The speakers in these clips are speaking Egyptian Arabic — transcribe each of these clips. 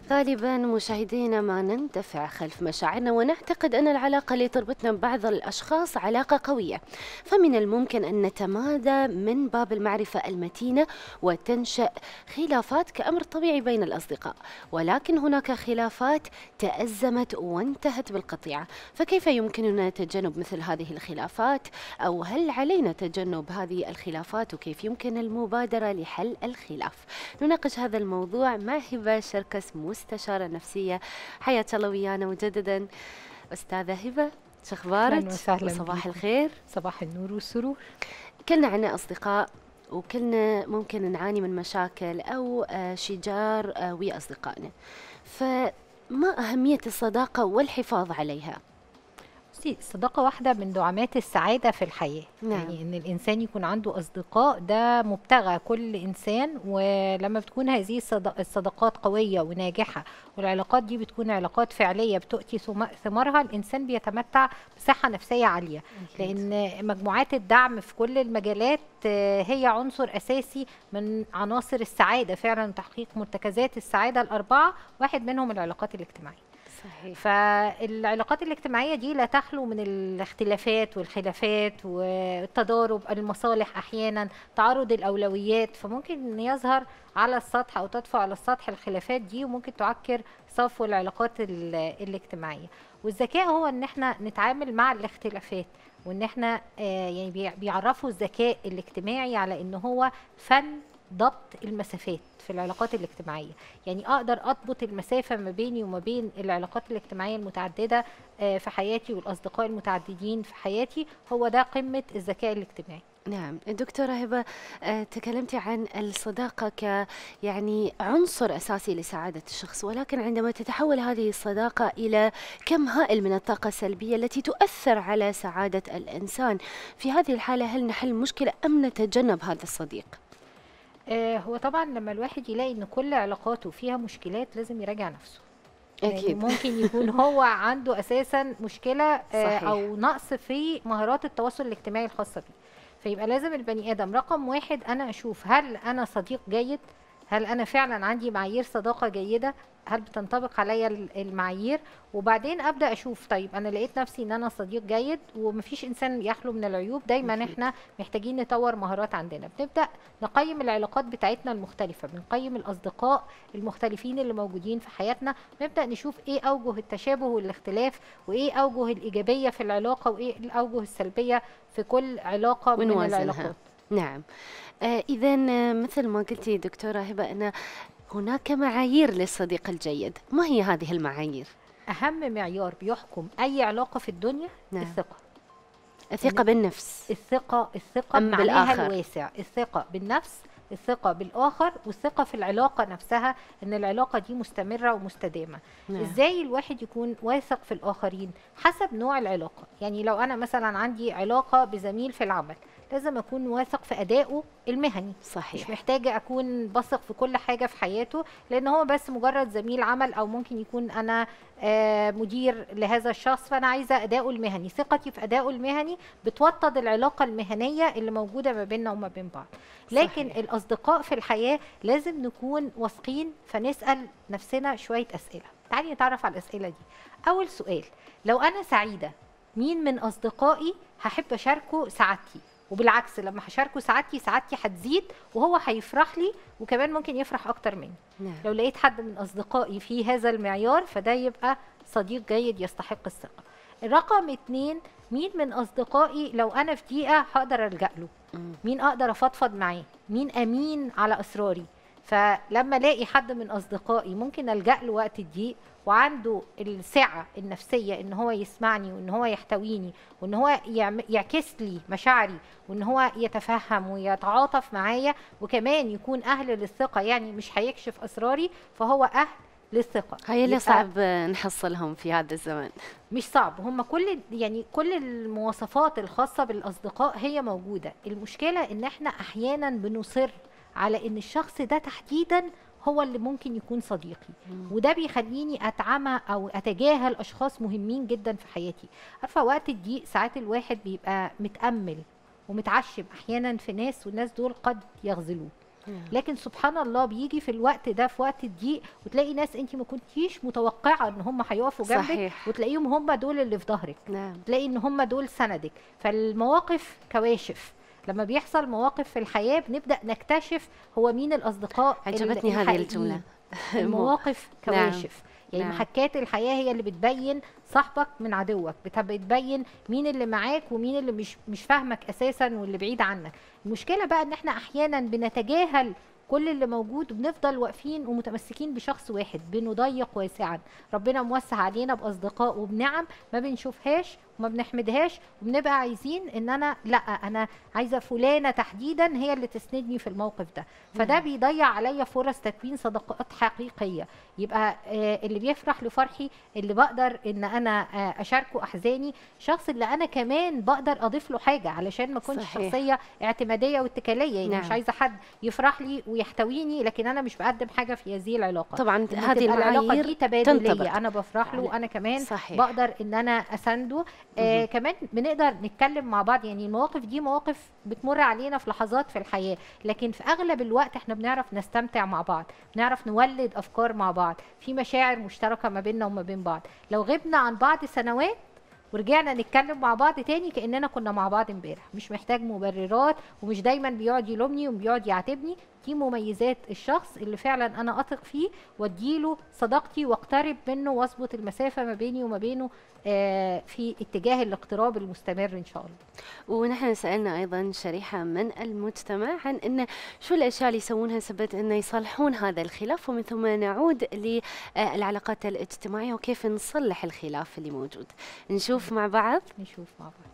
غالبا مشاهدينا ما نندفع خلف مشاعرنا ونعتقد أن العلاقة اللي تربطنا ببعض الأشخاص علاقة قوية فمن الممكن أن نتمادى من باب المعرفة المتينة وتنشأ خلافات كأمر طبيعي بين الأصدقاء ولكن هناك خلافات تأزمت وانتهت بالقطيعة فكيف يمكننا تجنب مثل هذه الخلافات أو هل علينا تجنب هذه الخلافات وكيف يمكن المبادرة لحل الخلاف نناقش هذا الموضوع مع هبة شركس مستشارة نفسية حياك الله ويانا مجددا أستاذة هبة شخبارك وسهلا صباح بيكي. الخير صباح النور والسرور كلنا عنا أصدقاء وكلنا ممكن نعاني من مشاكل أو آه، شجار آه، ويا أصدقائنا فما أهمية الصداقة والحفاظ عليها بصي الصداقة واحدة من دعامات السعادة في الحياة نعم. يعني إن الإنسان يكون عنده أصدقاء ده مبتغى كل إنسان ولما بتكون هذه الصدا- الصداقات قوية وناجحة والعلاقات دي بتكون علاقات فعلية بتؤتي ثم- ثمارها الإنسان بيتمتع بصحة نفسية عالية لأن مجموعات الدعم في كل المجالات آه، هي عنصر أساسي من عناصر السعادة فعلا تحقيق مرتكزات السعادة الأربعة واحد منهم العلاقات الاجتماعية صحيح فالعلاقات الاجتماعية دي لا تخلو من الاختلافات والخلافات والتضارب المصالح أحيانا تعارض الأولويات فممكن إن يظهر على السطح أو تطفو على السطح الخلافات دي وممكن تعكر صفو العلاقات ال- الاجتماعية والذكاء هو إن احنا نتعامل مع الاختلافات وإن احنا آه، يعني بيع- بيعرفوا الذكاء الاجتماعي على إن هو فن ضبط المسافات في العلاقات الاجتماعية يعني أقدر أضبط المسافة ما بيني وما بين العلاقات الاجتماعية المتعددة آه، في حياتي والأصدقاء المتعددين في حياتي هو ده قمة الذكاء الاجتماعي نعم دكتورة هبة آه، تكلمتي عن الصداقة ك يعني عنصر أساسي لسعادة الشخص ولكن عندما تتحول هذه الصداقة إلى كم هائل من الطاقة السلبية التي تؤثر على سعادة الإنسان في هذه الحالة هل نحل مشكلة أم نتجنب هذا الصديق؟ آه، هو طبعا لما الواحد يلاقي ان كل علاقاته فيها مشكلات لازم يراجع نفسه يعني أكيد ممكن يكون هو عنده اساسا مشكله آه، صحيح. او نقص في مهارات التواصل الاجتماعي الخاصه بيه فيبقى لازم البني ادم رقم واحد انا اشوف هل انا صديق جيد هل انا فعلا عندي معايير صداقه جيده هل بتنطبق عليا ال- المعايير وبعدين ابدا اشوف طيب انا لقيت نفسي ان انا صديق جيد ومفيش انسان يخلو من العيوب دايما أكيد. احنا محتاجين نطور مهارات عندنا بنبدا نقيم العلاقات بتاعتنا المختلفه بنقيم الاصدقاء المختلفين اللي موجودين في حياتنا نبدا نشوف ايه اوجه التشابه والاختلاف وايه اوجه الايجابيه في العلاقه وايه الاوجه السلبيه في كل علاقه من ونوازنها. العلاقات نعم آه إذا مثل ما قلتي دكتورة هبة أن هناك معايير للصديق الجيد ما هي هذه المعايير؟ اهم معيار بيحكم اي علاقه في الدنيا نعم. الثقه الثقة بالنفس الثقة الثقة أم بمعناها بالآخر. الواسع الثقة بالنفس الثقة بالآخر والثقة في العلاقة نفسها إن العلاقة دي مستمرة ومستدامة نعم. إزاي الواحد يكون واثق في الآخرين حسب نوع العلاقة يعني لو أنا مثلا عندي علاقة بزميل في العمل لازم أكون واثق في أدائه المهني مش صحيح محتاجة أكون بثق في كل حاجة في حياته لأن هو بس مجرد زميل عمل أو ممكن يكون أنا آه، مدير لهذا الشخص فأنا عايزة أدائه المهني ثقتي في أدائه المهني بتوطد العلاقة المهنية اللي موجودة ما بيننا وما بين بعض لكن صحيح. الأصدقاء في الحياة لازم نكون واثقين فنسأل نفسنا شوية أسئلة تعالي نتعرف على الأسئلة دي أول سؤال لو أنا سعيدة مين من أصدقائي هحب أشاركه سعادتي وبالعكس لما هشاركه سعادتي سعادتي هتزيد وهو هيفرح لي وكمان ممكن يفرح اكتر مني نعم لو لقيت حد من اصدقائي في هذا المعيار فده يبقى صديق جيد يستحق الثقه الرقم اتنين مين من اصدقائي لو انا في ضيقه هقدر الجا له مم. مين اقدر افضفض معاه مين امين على اسراري فلما الاقي حد من اصدقائي ممكن الجا له وقت الضيق وعنده السعه النفسيه ان هو يسمعني وان هو يحتويني وان هو يعم- يعكس لي مشاعري وان هو يتفهم ويتعاطف معايا وكمان يكون اهل للثقه يعني مش هيكشف اسراري فهو اهل للثقه هاي اللي يبقى صعب آه، نحصلهم في هذا الزمن مش صعب هم كل يعني كل المواصفات الخاصة بالأصدقاء هي موجودة المشكلة إن إحنا أحيانا بنصر على إن الشخص ده تحديدا هو اللي ممكن يكون صديقي وده بيخليني أتعمى أو أتجاهل أشخاص مهمين جدا في حياتي عارفة وقت الضيق ساعات الواحد بيبقى متأمل ومتعشم أحيانا في ناس والناس دول قد يغزلوه نعم. لكن سبحان الله بيجي في الوقت ده في وقت الضيق وتلاقي ناس انت ما كنتيش متوقعه ان هم هيقفوا جنبك صحيح. وتلاقيهم هم دول اللي في ظهرك نعم تلاقي ان هم دول سندك فالمواقف كواشف لما بيحصل مواقف في الحياه بنبدا نكتشف هو مين الاصدقاء ال- عجبتني هذه الحقيقيين. الجملة المواقف نعم. كواشف يعني نعم. محكات الحياه هي اللي بتبين صاحبك من عدوك بت- بتبين مين اللي معاك ومين اللي مش مش فاهمك اساسا واللي بعيد عنك المشكله بقى ان احنا احيانا بنتجاهل كل اللي موجود وبنفضل واقفين ومتمسكين بشخص واحد بنضيق واسعا ربنا موسع علينا باصدقاء وبنعم ما بنشوفهاش وما بنحمدهاش وبنبقى عايزين ان انا لا انا عايزه فلانه تحديدا هي اللي تسندني في الموقف ده فده بيضيع عليا فرص تكوين صداقات حقيقيه يبقى آه، اللي بيفرح لفرحي اللي بقدر ان انا آه، اشاركه احزاني الشخص اللي انا كمان بقدر اضيف له حاجه علشان ما اكونش صحيح. شخصيه اعتماديه واتكاليه يعني نعم. مش عايزه حد يفرح لي ويحتويني لكن انا مش بقدم حاجه في هذه العلاقه طبعا إن هذه تبقى العلاقه المعايير دي تبادليه تنطبق. انا بفرح له يعني وانا كمان صحيح. بقدر ان انا اسنده آه كمان بنقدر نتكلم مع بعض يعني المواقف دي مواقف بتمر علينا في لحظات في الحياه لكن في اغلب الوقت احنا بنعرف نستمتع مع بعض بنعرف نولد افكار مع بعض في مشاعر مشتركه ما بيننا وما بين بعض لو غبنا عن بعض سنوات ورجعنا نتكلم مع بعض تاني كاننا كنا مع بعض امبارح مش محتاج مبررات ومش دايما بيقعد يلومني وبيقعد يعاتبني دي مميزات الشخص اللي فعلا انا اثق فيه واديله صداقتي واقترب منه واظبط المسافه ما بيني وما بينه آه، في اتجاه الاقتراب المستمر ان شاء الله ونحن سألنا أيضا شريحة من المجتمع عن أن شو الأشياء اللي يسوونها سبت أن يصلحون هذا الخلاف ومن ثم نعود للعلاقات الاجتماعية وكيف نصلح الخلاف اللي موجود نشوف مع بعض نشوف مع بعض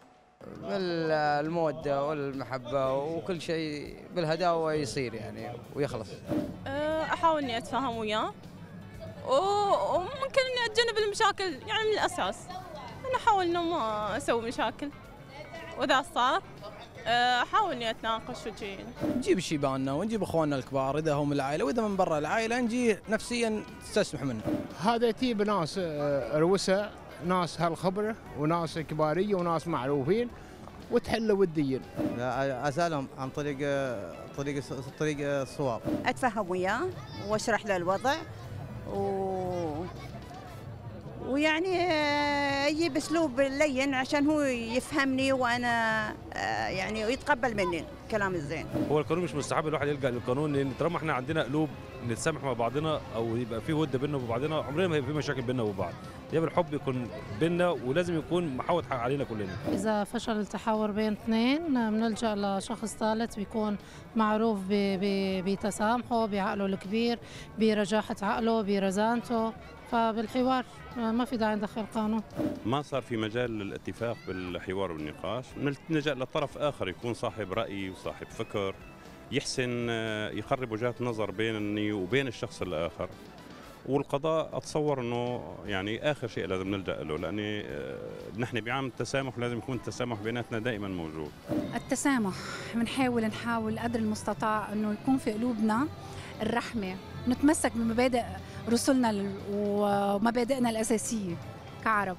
بالمودة والمحبة وكل شيء بالهداوة يصير يعني ويخلص أه، احاول اني اتفاهم وياه و- وممكن اني اتجنب المشاكل يعني من الاساس انا احاول انه ما اسوي مشاكل واذا صار أه، احاول اني اتناقش وشي نجيب شيباننا ونجيب اخواننا الكبار اذا هم العائلة واذا من برا العائلة نجي نفسيا تستسمح منه هذا تجيب ناس آه، روسة ناس هالخبرة وناس كبارية وناس معروفين وتحل وديا لا اسالهم عن طريق طريق طريق الصواب اتفهم وياه واشرح له الوضع و ويعني آه، اجيب اسلوب لين عشان هو يفهمني وانا آه، يعني يتقبل مني الكلام الزين هو القانون مش مستحب الواحد يلجا للقانون لان طالما احنا عندنا قلوب نتسامح مع بعضنا او يبقى في ود بيننا وبين بعضنا عمرنا ما هيبقى في مشاكل بيننا وبين بعض يبقى الحب يكون بيننا ولازم يكون محاوط حق علينا كلنا إذا فشل التحاور بين اثنين بنلجأ لشخص ثالث بيكون معروف ب- ب- بتسامحه بعقله الكبير برجاحة عقله برزانته فبالحوار ما في داعي ندخل قانون ما صار في مجال للاتفاق بالحوار والنقاش نلجا لطرف اخر يكون صاحب راي وصاحب فكر يحسن آه، يقرب وجهات نظر بيني وبين الشخص الاخر والقضاء اتصور انه يعني اخر شيء لازم نلجا له لاني آه، نحن بعام التسامح لازم يكون التسامح بيناتنا دائما موجود التسامح بنحاول نحاول قدر المستطاع انه يكون في قلوبنا الرحمه نتمسك بمبادئ رسلنا ال- ومبادئنا الاساسيه كعرب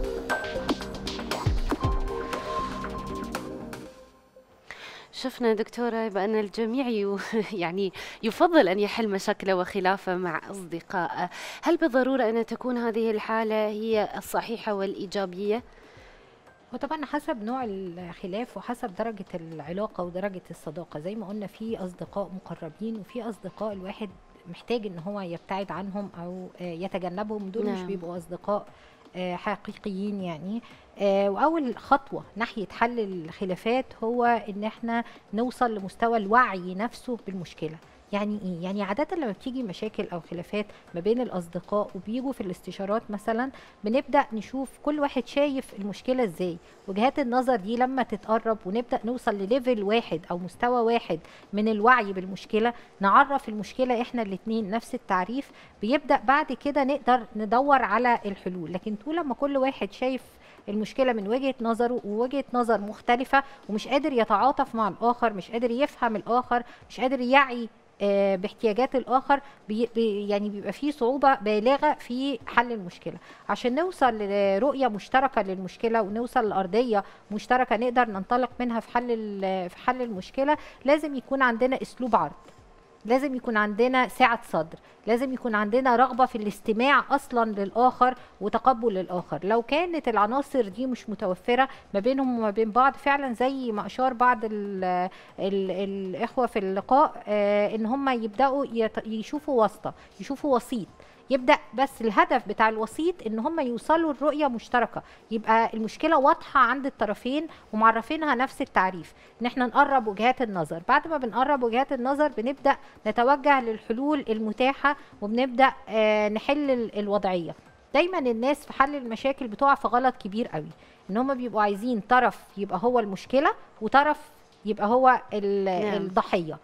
شفنا دكتورة بأن الجميع يو يعني يفضل أن يحل مشاكله وخلافه مع أصدقائه هل بالضرورة أن تكون هذه الحالة هي الصحيحة والإيجابية؟ وطبعا حسب نوع الخلاف وحسب درجة العلاقة ودرجة الصداقة زي ما قلنا في أصدقاء مقربين وفي أصدقاء الواحد محتاج إن هو يبتعد عنهم أو آه، يتجنبهم دول مش نعم. بيبقوا أصدقاء آه، حقيقيين يعني آه، وأول خطوة ناحية حل الخلافات هو إن احنا نوصل لمستوى الوعي نفسه بالمشكلة يعني ايه يعني عاده لما بتيجي مشاكل او خلافات ما بين الاصدقاء وبيجوا في الاستشارات مثلا بنبدا نشوف كل واحد شايف المشكله ازاي وجهات النظر دي لما تتقرب ونبدا نوصل لليفل واحد او مستوى واحد من الوعي بالمشكله نعرف المشكله احنا الاثنين نفس التعريف بيبدا بعد كده نقدر ندور على الحلول لكن طول ما كل واحد شايف المشكله من وجهه نظره ووجهه نظر مختلفه ومش قادر يتعاطف مع الاخر مش قادر يفهم الاخر مش قادر يعي آه، باحتياجات الاخر بي بي يعني بيبقى فيه صعوبه بالغه في حل المشكله عشان نوصل لرؤيه مشتركه للمشكله ونوصل لارضيه مشتركه نقدر ننطلق منها في حل ال- في حل المشكله لازم يكون عندنا اسلوب عرض لازم يكون عندنا سعة صدر لازم يكون عندنا رغبة في الاستماع أصلا للآخر وتقبل للآخر لو كانت العناصر دي مش متوفرة ما بينهم وما بين بعض فعلا زي ما أشار بعض ال ال الإخوة في اللقاء آه إن هم يبدأوا يت- يشوفوا واسطة يشوفوا وسيط يبدا بس الهدف بتاع الوسيط ان هم يوصلوا لرؤيه مشتركه يبقى المشكله واضحه عند الطرفين ومعرفينها نفس التعريف ان احنا نقرب وجهات النظر بعد ما بنقرب وجهات النظر بنبدا نتوجه للحلول المتاحه وبنبدا آه نحل ال- الوضعيه دايما الناس في حل المشاكل بتقع في غلط كبير قوي ان هم بيبقوا عايزين طرف يبقى هو المشكله وطرف يبقى هو ال- نعم. الضحيه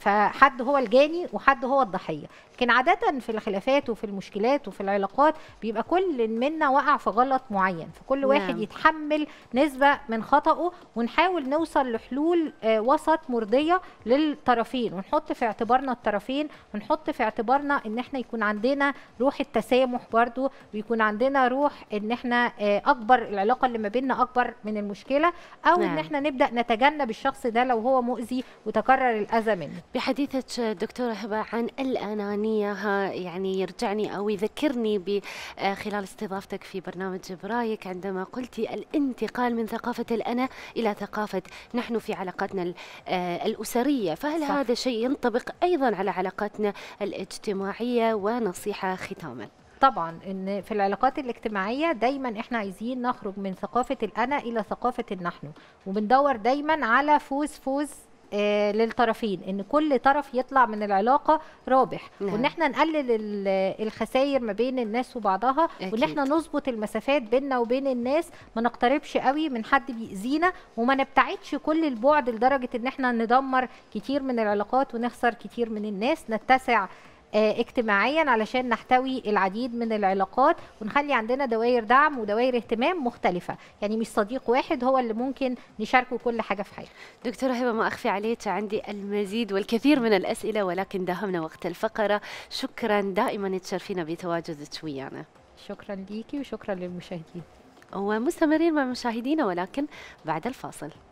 فحد هو الجاني وحد هو الضحيه لكن عاده في الخلافات وفي المشكلات وفي العلاقات بيبقى كل منا وقع في غلط معين فكل واحد نعم. يتحمل نسبه من خطأه ونحاول نوصل لحلول آه، وسط مرضيه للطرفين ونحط في اعتبارنا الطرفين ونحط في اعتبارنا ان احنا يكون عندنا روح التسامح برضو ويكون عندنا روح ان احنا آه، اكبر العلاقه اللي ما بيننا اكبر من المشكله او نعم. ان احنا نبدا نتجنب الشخص ده لو هو مؤذي وتكرر الاذى منه بحديثك دكتورة هبة عن الأنانية ها يعني يرجعني أو يذكرني ب- آه، خلال استضافتك في برنامج برايك عندما قلتي الانتقال من ثقافة الأنا إلى ثقافة نحن في علاقاتنا ال- آه، الأسرية فهل صح. هذا شيء ينطبق أيضا على علاقاتنا الاجتماعية ونصيحة ختاما طبعا ان في العلاقات الاجتماعيه دايما احنا عايزين نخرج من ثقافه الانا الى ثقافه النحن وبندور دايما على فوز فوز آه للطرفين ان كل طرف يطلع من العلاقه رابح نعم. وان احنا نقلل ال- الخسائر ما بين الناس وبعضها وان أكيد. احنا نظبط المسافات بيننا وبين الناس ما نقتربش قوي من حد بيأذينا وما نبتعدش كل البعد لدرجه ان احنا ندمر كتير من العلاقات ونخسر كتير من الناس نتسع آه، اجتماعيا علشان نحتوي العديد من العلاقات ونخلي عندنا دوائر دعم ودوائر اهتمام مختلفة يعني مش صديق واحد هو اللي ممكن نشاركه كل حاجة في حياته دكتورة هبة ما أخفي عليك عندي المزيد والكثير من الأسئلة ولكن داهمنا وقت الفقرة شكرا دائما تشرفينا بتواجدك ويانا شكرا ليكي وشكرا للمشاهدين ومستمرين مع مشاهدينا ولكن بعد الفاصل